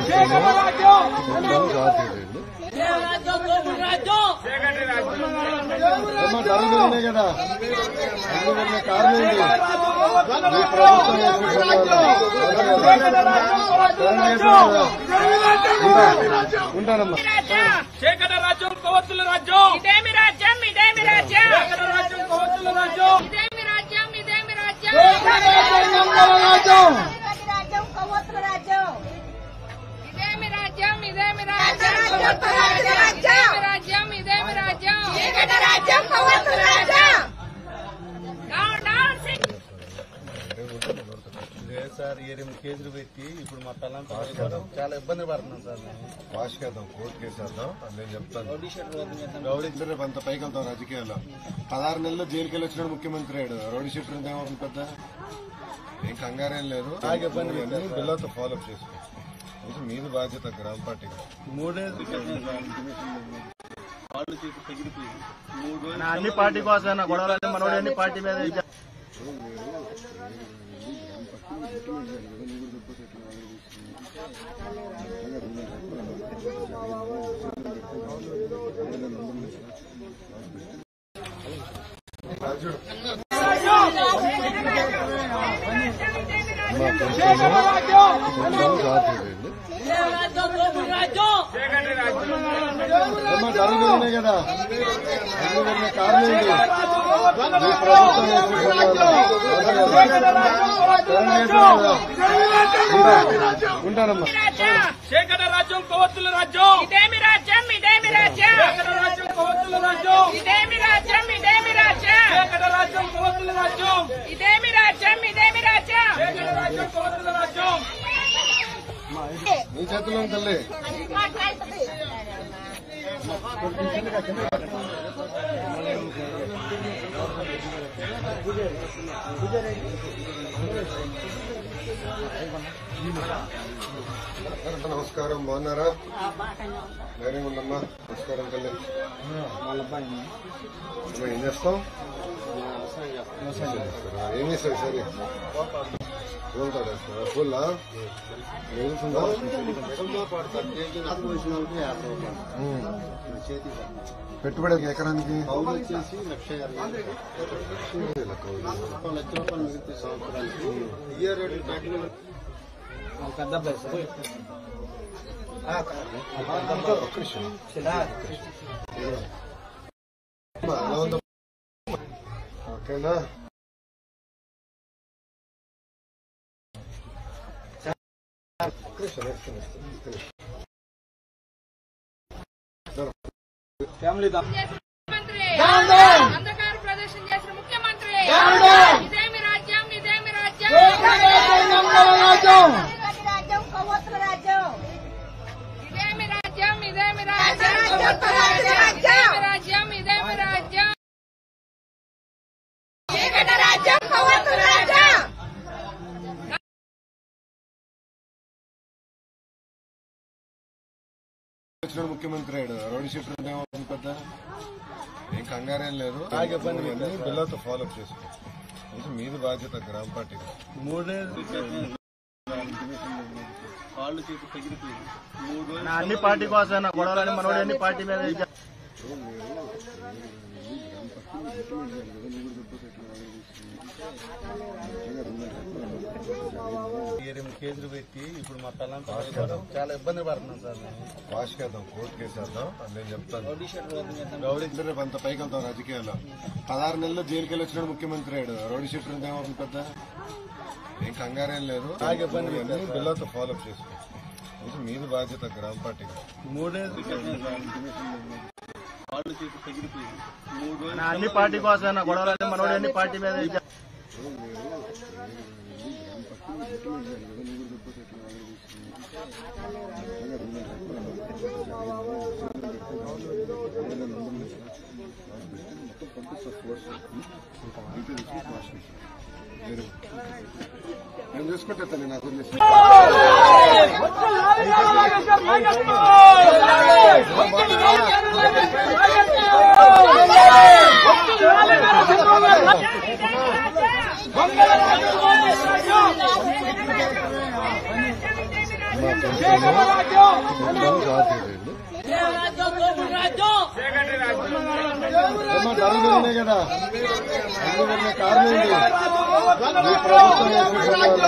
జరుగుతున్నాయి కదా అందువల్ల కారణం ఏంటి? ఈ ప్రభుత్వం చేసిన ఉంటా- ఉంటానమ్మా చీకటి రాజ్యం కొవ్వొత్తుల రాజ్యం ఇదేమి రాజ్యం ఇదేమి రాజ్యం చీకటి రాజ్యం కొవ్వొత్తుల రాజ్యం ఇదేమి రాజ్యం ఇదేమి రాజ్యం రాజ్యం రాజ్యం కొవ్వొత్తుల రాజ్యం ఇదేమి రాజ్యం ఇదేమి రాజ్యం రాజ్యం. ఇదేమి రాజ్యం ఇదేమి రాజ్యం చీకటి రాజ్యం కొవ్వొత్తుల రాజ్యం డౌన్ డౌన్ సింగ్ లేదు సార్ ఎనిమిది కేజీలు పెట్టి ఇప్పుడు మా పిల్లలతో చాలా ఇబ్బంది పడుతున్నాం సార్ మేము వాష్ చేద్దాం కోర్టు కేసేద్దాం అని నేను చెప్తాను రౌడీ ఇద్దరు రేపు అంత పైకి వెళ్తాం రాజకీయాల్లో పదహారు నెలల్లో జైలుకి వెళ్ళి వచ్చినాడు ముఖ్యమంత్రి అయ్యాడు రౌడీ షీటర్ ఏమవుతుంది పెద్ద ఏం కంగారేం లేదు నాకు ఇబ్బంది లేదు సార్. బిల్లుతో ఫాలో అప్ చేసుకో ఇది మీది బాధ్యత గ్రామ పార్టీగా మూడేళ్ళు క్రితం సార్ వాళ్ళు చేసి తగిలిపోయింది మూడు రోజులు అన్ని పార్టీ కోసం గొడవలు మనోడు అన్ని పార్టీ మీద ఇది జరుగుతున్నాయి కదా అందువల్ల కారణం ఏంటి? ఈ ప్రభుత్వం చేసిన ఉంటా- ఉంటానమ్మా చీకటి రాజ్యం కొవ్వొత్తుల రాజ్యం ఇదేమి రాజ్యం ఇదేమి రాజ్యం చీకటి రాజ్యం కొవ్వొత్తుల రాజ్యం ఇదేమి రాజ్యం ఇదేమి రాజ్యం చీకటి రాజ్యం కొవ్వొత్తుల రాజ్యం ఇదేమి రాజ్యం ఇదేమి రాజ్యం చీకటి రాజ్యం కొవ్వొత్తుల రాజ్యం నీ చేతిలో ఉంది తల్లి మాట్లాడుతుంది నమస్కారం బాగున్నారా ధైర్యం ఉండమ్మా నమస్కారం తల్లి అమ్మా, ఏం చేస్తాం ఏం చేస్తావు సరే పూలు తోడేస్తావా పూలా వెళ్తుందా పెట్టుబడి ఎకరానికి వచ్చేసి లక్ష యాభై ఇలా కౌలు. లక్ష రూపాయలు మిగిలితే సంవత్సరానికి ఇయర్ రేట్లు ప్యాకింగ్ ఒక్క నిమిషం. అమ్మా, ఎలా ఉందా? ఓకేనా ఒక్క నిమిషం, ఒక్క నిమిషం, ఒక్క నిమిషం. ముఖ్యమంత్రి అంధకార ప్రదర్శన చేసిన ముఖ్యమంత్రి ఇదేమి రాజ్యం ఇదేమి రాజ్యం చీకటి రాజ్యం కొవ్వొత్తుల రాజ్యం ఇదేమి రాజ్యం ఇదేమి రాజ్యం రాజ్యం. ఇదేమి రాజ్యం ఇదేమి రాజ్యం చీకటి రాజ్యం కొవ్వొత్తుల రాజ్యం వచ్చినాడు ముఖ్యమంత్రి అయ్యాడు రౌడీ షీటర్ ఏమవుతుంది పెద్ద ఏం కంగారేం లేదు నాకు ఇబ్బంది లేదు అన్ని బిల్లుతో ఫాలో అప్ చేసుకో ఇది మీది బాధ్యత గ్రామ పార్టీగా మూడేళ్ళు క్రితం వాళ్ళు చేసి తగిలిపోయింది మూడు రోజులు అన్ని పార్టీ కోసం గొడవలు మనోడు అన్ని పార్టీ మీద ఇది ఎనిమిది కేజీలు పెట్టి ఇప్పుడు మా పిల్లలతో చాలా ఇబ్బంది పడుతున్నాం సార్ మేము వాష్ చేద్దాం కోర్టు కేసేద్దాం అని నేను చెప్తాను రౌడీ రౌడీ ఇద్దరు రేపు అంత పైకి వెళ్తాం రాజకీయాల్లో పదహారు నెలల్లో జైలుకి వెళ్ళి వచ్చినాడు ముఖ్యమంత్రి అయ్యాడు రౌడీ షీటర్ ఏమవుతుంది పెద్ద ఏం కంగారేం లేదు నాకు ఇబ్బంది లేదు అన్ని బిల్లుతో ఫాలో అప్ చేసుకో ఇది మీది బాధ్యత గ్రామ పార్టీగా మూడేళ్ళు క్రితం వాళ్ళు చేసి తగిలిపోయింది మూడు రోజులు అన్ని పార్టీ కోసం గొడవలు మనోడు అన్ని పార్టీ మీద ఇది నేను చూసుకుంటా తల్లి నాకు వదిలేసి. శేఖర రాజ్యం ఏమో ధరలు పెరిగినాయి కదా ధరలు పెరిగిన కారణం ఏంటి ఈ ప్రభుత్వం చేసిన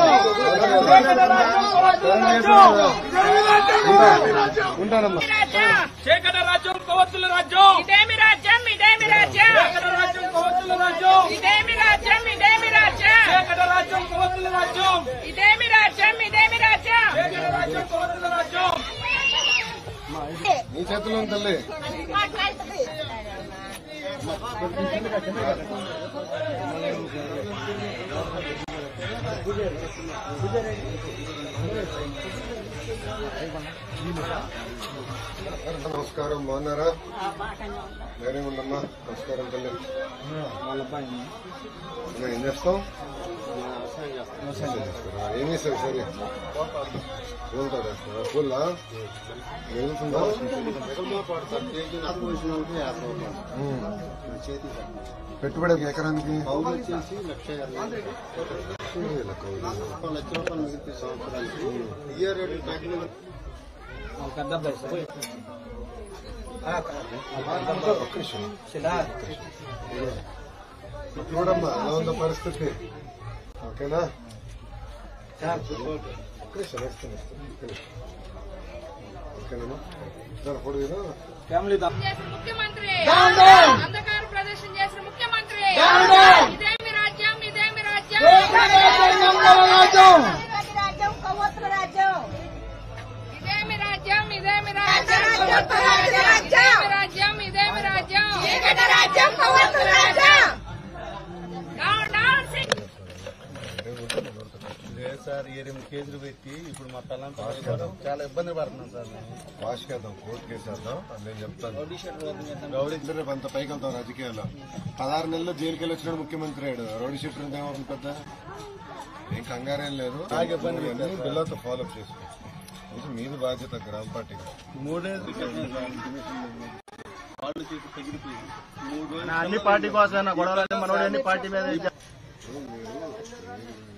పనులు. ఉంటానమ్మా శేఖర రాజ్యం కొవ్వొత్తుల రాజ్యం ఇదేమి రాజ్యం ఇదేమి రాజ్యం శేఖర రాజ్యం కొవ్వొత్తుల రాజ్యం ఇదేమి రాజ్యం ఇదేమి రాజ్యం శేఖర రాజ్యం కొవ్వొత్తుల రాజ్యం ఇదేమి రాజ్యం ఇదేమి రాజ్యం శేఖర రాజ్యం కొవ్వొత్తుల రాజ్యం నీ చేతిలో ఉంది తల్లి మాట్లాడుతుంది నమస్కారం బాగున్నారా ధైర్యం ఉండమ్మా నమస్కారం తల్లి ఇంకా ఏం చేస్తాం చేస్తారా? ఏం చేస్తారు సరే పూలతో వేస్తారా పూల మిగులుతుందా ఉమ్. పెట్టుబడికి ఎకరానికి వచ్చేసి లక్ష ఇరవై వేల కౌలు. ఒక లక్ష రూపాయలు మిగిలితే సంవత్సరానికి ఇయర్ రేటు ప్యాకింగ్ ఒక్క నిమిషం. చూడమ్మా ఎలా ఉందో పరిస్థితి ఓకేనా ఒక్క నిమిషం, వేస్తాను, వేస్తాను. ఒక్క నిమిషం. ఓకేనమ్మా జర పొడి కదా చేసిన ముఖ్యమంత్రి అంధకార ప్రదర్శన చేసిన ముఖ్యమంత్రి ఇదేమి రాజ్యం ఇదేమి రాజ్యం రాజ్యం కొవ్వొత్తుల రాజ్యం ఇదేమి రాజ్యం ఇదేమి రాజ్యం రాజ్యం, ఇదేమి రాజ్యం ఇదేమి రాజ్యం చీకటి రాజ్యం కొవ్వొత్తుల రాజ్యం డౌన్ డౌన్ సింగ్ లేదు సార్ ఎనిమిది కేజీలు పెట్టి ఇప్పుడు మా పిల్లలంతా చాలా ఇబ్బంది పడుతున్నాం సార్ మేము. వాష్ చేద్దాం కోర్టు కేసేద్దాం అని నేను చెప్తాను రౌడీ షీటర్ అంత పైకి వెళ్తాం రాజకీయాల్లో పదహారు నెలల్లో జైలుకి వెళ్ళి వచ్చినాడు ముఖ్యమంత్రి అయ్యాడు రౌడీ షీటర్ ఏమవుతుంది పెద్ద ఏం కంగారేం లేదు నాకు ఇబ్బంది అన్ని పెట్టారు సార్. బిల్లాతో ఫాలో అప్ చేసుకో ఇది మీది బాధ్యత గ్రామ పార్టీగా మూడేళ్ళు పెట్టాం సార్. వాళ్ళు చేసి తగిలిపోయింది మూడు నా అన్ని పార్టీ కోసమే గొడవలు మనోడు అన్ని పార్టీ మీద మీరు